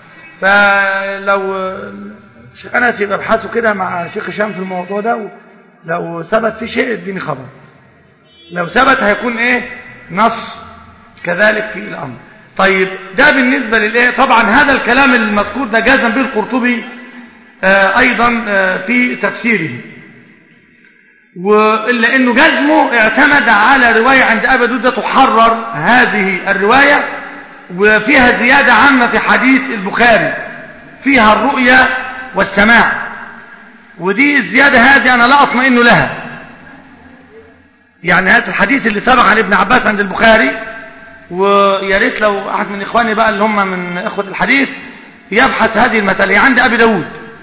فلو شيخ انس يبقى ابحثوا كده مع شيخ هشام في الموضوع ده لو ثبت في شيء اديني خبر لو ثبت هيكون ايه نص كذلك في الامر طيب ده بالنسبه للايه طبعا هذا الكلام المذكور ده جازم به القرطبي آه ايضا آه في تفسيره وإلا أنه جزمه اعتمد على رواية عند أبا دودة تحرر هذه الرواية وفيها زيادة عامة في حديث البخاري فيها الرؤية والسماع ودي الزيادة هذه أنا لا أطمئن لها يعني هذا الحديث اللي سبق عن ابن عباس عند البخاري ويا ريت لو أحد من إخواني بقى اللي هم من إخوة الحديث يبحث هذه المسألة هي عند أبي داود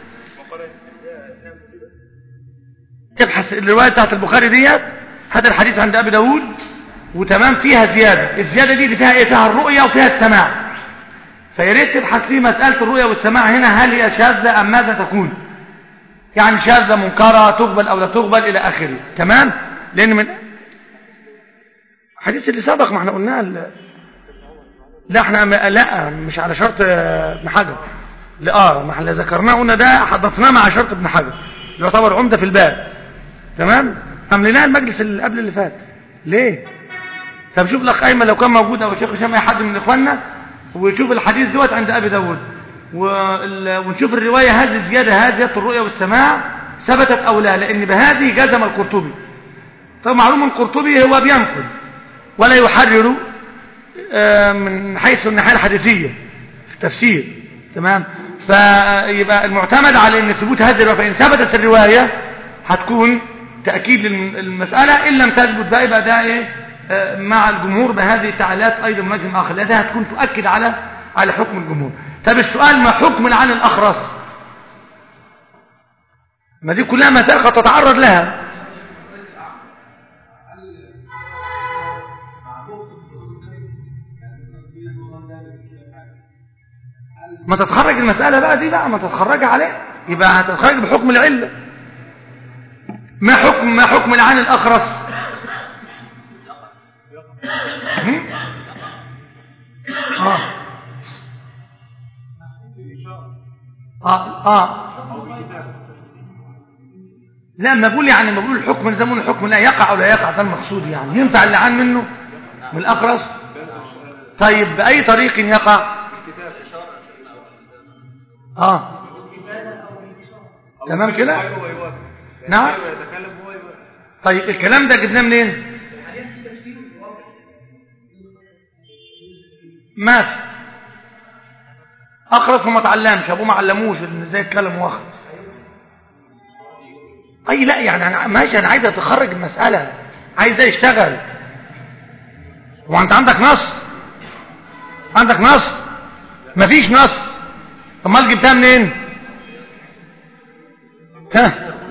ابحث الرواية بتاعت البخاري ديت هذا الحديث عند أبي داود وتمام فيها زيادة الزيادة دي اللي فيها ايه فيها الرؤية وفيها السماع فيا ريت تبحث في مسألة الرؤية والسماع هنا هل هي شاذة أم ماذا تكون يعني شاذة منكرة تقبل أو لا تقبل إلى آخره تمام لأن من الحديث اللي سبق ما احنا قلناه ال... لا احنا م... لا مش على شرط ابن حجر لا اه ما احنا ذكرناه قلنا ده حضفناه مع شرط ابن حجر يعتبر عمدة في الباب تمام عملناه المجلس اللي قبل اللي فات ليه طب شوف الاخ ايمن لو كان موجود او الشيخ هشام اي حد من اخواننا ويشوف الحديث دوت عند ابي داود وال... ونشوف الروايه هذه الزياده هذه الرؤيه والسماع ثبتت او لا لان بهذه جزم القرطبي طب معلوم القرطبي هو بينقل ولا يحرر من حيث الناحيه الحديثيه في التفسير تمام فيبقى المعتمد على ان ثبوت هذه الروايه فان ثبتت الروايه هتكون تأكيد للمسألة إن لم تثبت بقى يبقى ده إيه مع الجمهور بهذه التعليلات أيضا من وجه آخر لأنها هتكون تؤكد على على حكم الجمهور طب السؤال ما حكم العن الأخرس ما دي كلها مسائل قد تتعرض لها ما تتخرج المسألة بقى دي بقى ما تتخرج عليه يبقى هتتخرج بحكم العلة ما حكم ما حكم العن الأخرس آه. آه. آه. لا ما بقول يعني ما بقول الحكم زمن الحكم لا يقع ولا يقع ده المقصود يعني ينفع اللعان منه من الأخرس طيب بأي طريق يقع آه تمام كده نعم طيب الكلام ده جبناه منين ما في اخرس وما اتعلمش ابوه ما علموش ان ازاي يتكلم واخرس اي لا يعني انا ماشي انا عايز اتخرج المساله عايز ده يشتغل وانت عندك نص عندك نص مفيش نص امال جبتها منين ها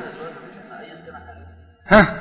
ها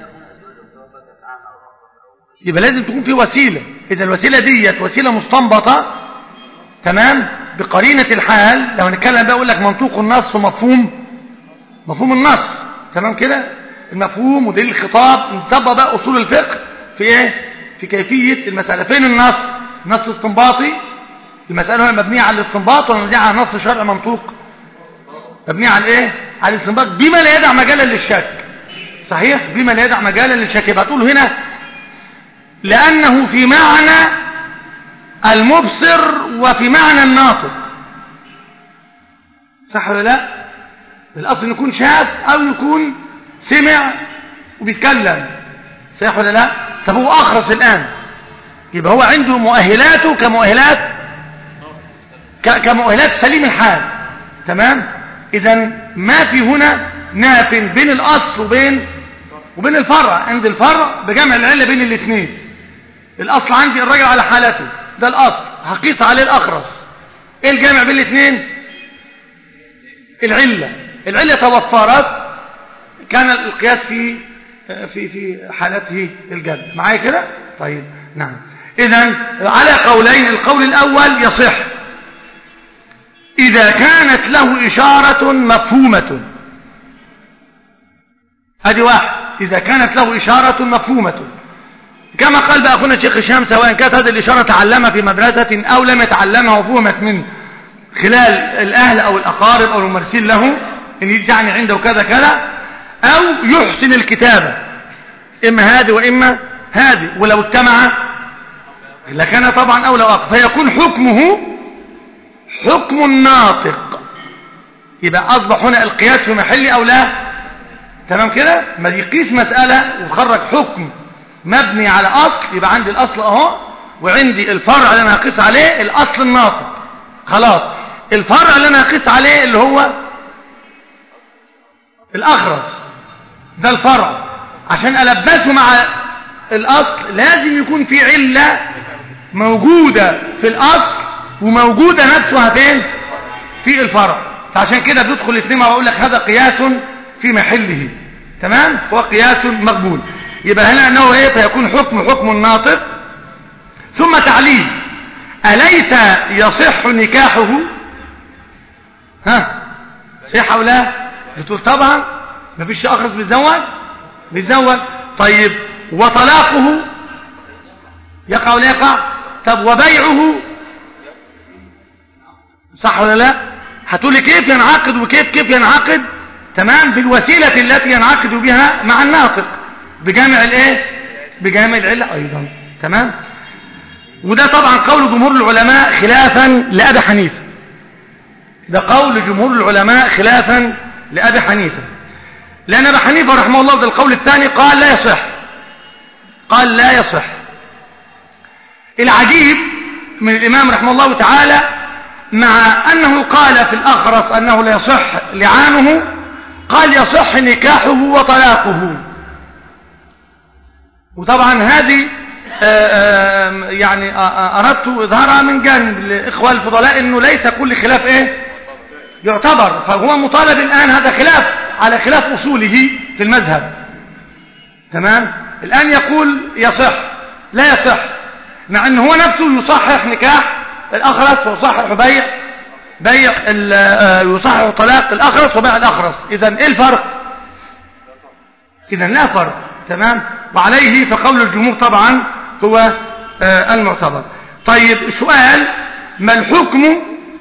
يبقى لازم تكون في وسيلة إذا الوسيلة ديت وسيلة مستنبطة تمام بقرينة الحال لو هنتكلم بقى أقول لك منطوق النص ومفهوم مفهوم النص تمام كده المفهوم ودليل الخطاب نطبق بقى أصول الفقه في إيه في كيفية المسألة فين النص نص استنباطي المسألة هي مبنية على الاستنباط ولا مبنية على نص شرع منطوق مبنية على ايه على الاستنباط بما لا يدع مجالا للشك صحيح بما لا يدع مجالا للشك يبقى تقول هنا لأنه في معنى المبصر وفي معنى الناطق صح ولا لا الأصل أن يكون شاف أو يكون سمع وبيتكلم صح ولا لا طب هو أخرس الآن يبقى هو عنده مؤهلاته كمؤهلات كمؤهلات سليم الحال تمام إذا ما في هنا ناف بين الأصل وبين وبين الفرع عند الفرع بجمع العلة بين الاثنين الأصل عندي الراجل على حالته ده الأصل هقيس عليه الأخرس إيه الجامع بين الاثنين العلة العلة توفرت كان القياس في في في حالته الجد معايا كده طيب نعم إذا على قولين القول الأول يصح إذا كانت له إشارة مفهومة هذه واحد إذا كانت له إشارة مفهومة كما قال بقى أخونا الشيخ هشام سواء كانت هذه الإشارة تعلمها في مدرسة أو لم يتعلمها وفهمت من خلال الأهل أو الأقارب أو الممارسين له إن يجعني عنده كذا كذا أو يحسن الكتابة إما هذه وإما هذه ولو اجتمع لكان طبعا أولى وأقف فيكون حكمه حكم الناطق يبقى أصبح هنا القياس في محل أو لا تمام كده ما يقيس مسألة وخرج حكم مبني على أصل يبقى عندي الأصل أهو وعندي الفرع اللي أنا هقيس عليه الأصل الناطق خلاص الفرع اللي أنا هقيس عليه اللي هو الأخرس ده الفرع عشان ألبسه مع الأصل لازم يكون في علة موجودة في الأصل وموجودة نفسها فين في الفرع فعشان كده بيدخل الاثنين واقول لك هذا قياس في محله تمام هو قياس مقبول يبقى هنا انه ايه فيكون حكم حكم الناطق ثم تعليل أليس يصح نكاحه ها صح او لا بتقول طبعا ما فيش اخرس بيتزوج بيتزوج طيب وطلاقه يقع ولا يقع طب وبيعه صح ولا لا هتقول لي كيف ينعقد وكيف كيف ينعقد تمام بالوسيلة التي ينعقد بها مع الناطق بجامع الايه بجامع العلة ايضا تمام وده طبعا قول جمهور العلماء خلافا لأبي حنيفة ده قول جمهور العلماء خلافا لأبي حنيفة لأن أبي حنيفة رحمه الله ده القول الثاني قال لا يصح قال لا يصح العجيب من الإمام رحمه الله تعالى مع أنه قال في الأخرس أنه لا يصح لعانه قال يصح نكاحه وطلاقه وطبعا هذه آآ آآ يعني أردت إظهارها من جانب الإخوة الفضلاء أنه ليس كل خلاف إيه يعتبر فهو مطالب الآن هذا خلاف على خلاف أصوله في المذهب تمام الآن يقول يصح لا يصح مع أنه هو نفسه يصحح نكاح الأخرس ويصحح بيع بيع يصحح طلاق الأخرس وبيع الأخرس إذا إيه الفرق إذا لا فرق تمام وعليه فقول الجمهور طبعا هو المعتبر طيب سؤال ما الحكم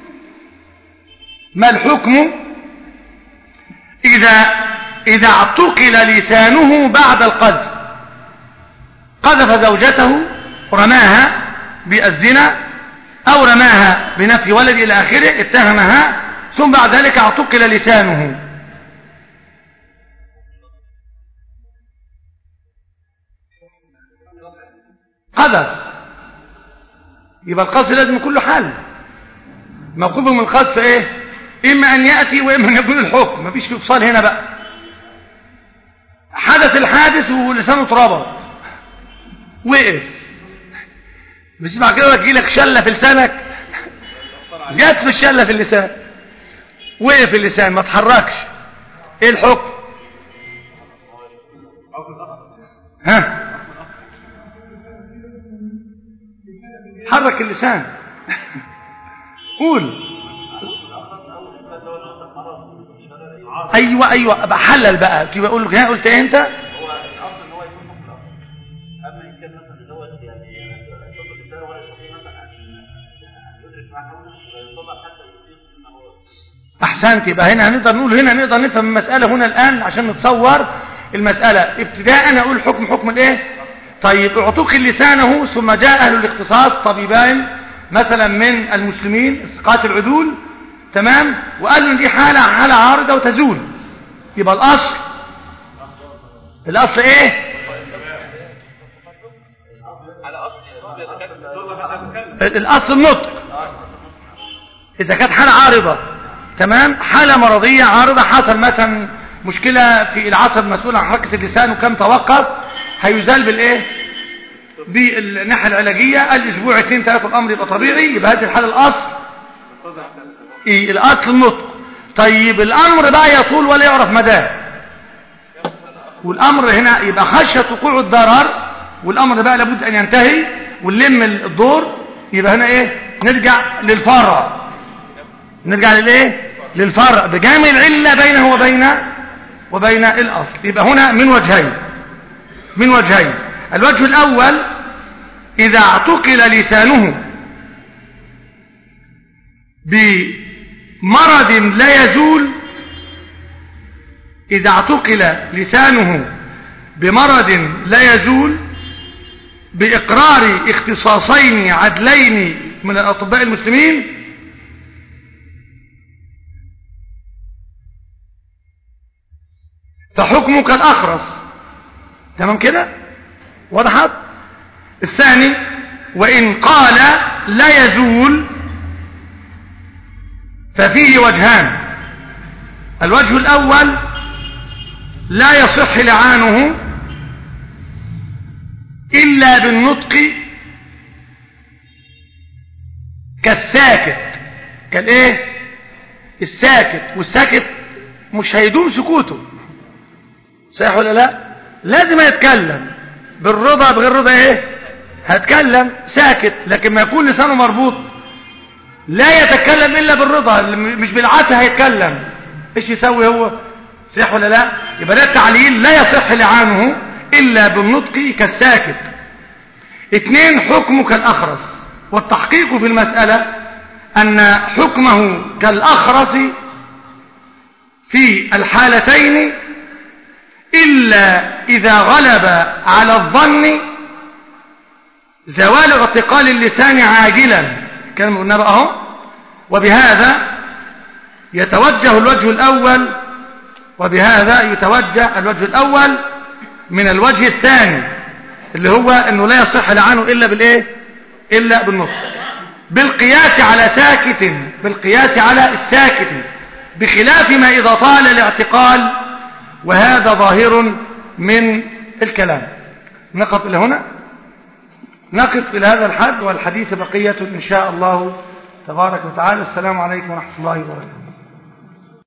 ما الحكم إذا إذا اعتقل لسانه بعد القذف قذف زوجته رماها بالزنا أو رماها بنفي ولد إلى آخره اتهمها ثم بعد ذلك اعتقل لسانه قذف يبقى القذف لازم يكون له حل موقوف من القذف ايه اما ان ياتي واما ان يكون الحكم مفيش في افصال هنا بقى حادث ولسانه اتربط وقف مش بعد كده تجي لك شله في لسانك جات له الشله في اللسان وقف اللسان ما اتحركش ايه الحكم ها حرك اللسان قول ايوه ايوه ابقى حلل بقى تبقى اقول ها قلت ايه انت هو الاصل ان هو يكون مطلق اما ان كان مثلا اللي هو يعني يتصل لسانه ولا يستطيع مثلا ان يدرك ما حوله فيطلع حتى يطيق ما هو احسنت يبقى هنا هنقدر نقول هنا نقدر نفهم المساله هنا الان عشان نتصور المساله ابتداء انا اقول حكم حكم الايه طيب اعتق لسانه ثم جاء اهل الاختصاص طبيبان مثلا من المسلمين ثقات العدول تمام وقالوا ان دي حاله حاله عارضه وتزول يبقى الاصل الاصل ايه على اصل الاصل النطق اذا كانت حاله عارضه تمام حاله مرضيه عارضه حصل مثلا مشكله في العصب المسؤول عن حركه اللسان وكم توقف هيزال بالايه بالناحيه العلاجيه الاسبوع اثنين ثلاثه الامر يبقى طبيعي يبقى هذه الحاله الاصل إيه الاصل النطق طيب الامر بقى يطول ولا يعرف مداه والامر هنا يبقى خشيه وقوع الضرر والامر بقى لابد ان ينتهي ونلم الدور يبقى هنا ايه نرجع للفرع نرجع للايه للفرع بجامع العله بينه وبين وبين الاصل يبقى هنا من وجهين من وجهين الوجه الاول اذا اعتقل لسانه بمرض لا يزول إذا اعتقل لسانه بمرض لا يزول بإقرار اختصاصين عدلين من الأطباء المسلمين فحكمك الأخرس تمام كده وضحت الثاني وإن قال لا يزول ففيه وجهان الوجه الأول لا يصح لعانه إلا بالنطق كالساكت كالايه الساكت والساكت مش هيدوم سكوته صحيح ولا لا لازم يتكلم بالرضا بغير رضا ايه هتكلم ساكت لكن ما يكون لسانه مربوط لا يتكلم الا بالرضا مش بالعافيه هيتكلم ايش يسوي هو صح ولا لا يبقى ده التعليل لا يصح لعانه الا بالنطق كالساكت اثنين حكمه كالاخرس والتحقيق في المساله ان حكمه كالاخرس في الحالتين الا اذا غلب على الظن زوال اعتقال اللسان عاجلا كلام قلنا بقى اهو وبهذا يتوجه الوجه الأول وبهذا يتوجه الوجه الأول من الوجه الثاني اللي هو أنه لا يصح لعنه إلا بالإيه إلا بالنطق بالقياس على ساكت بالقياس على الساكت بخلاف ما إذا طال الاعتقال وهذا ظاهر من الكلام نقف إلى هنا نقف إلى هذا الحد والحديث بقية إن شاء الله تبارك وتعالى السلام عليكم ورحمة الله وبركاته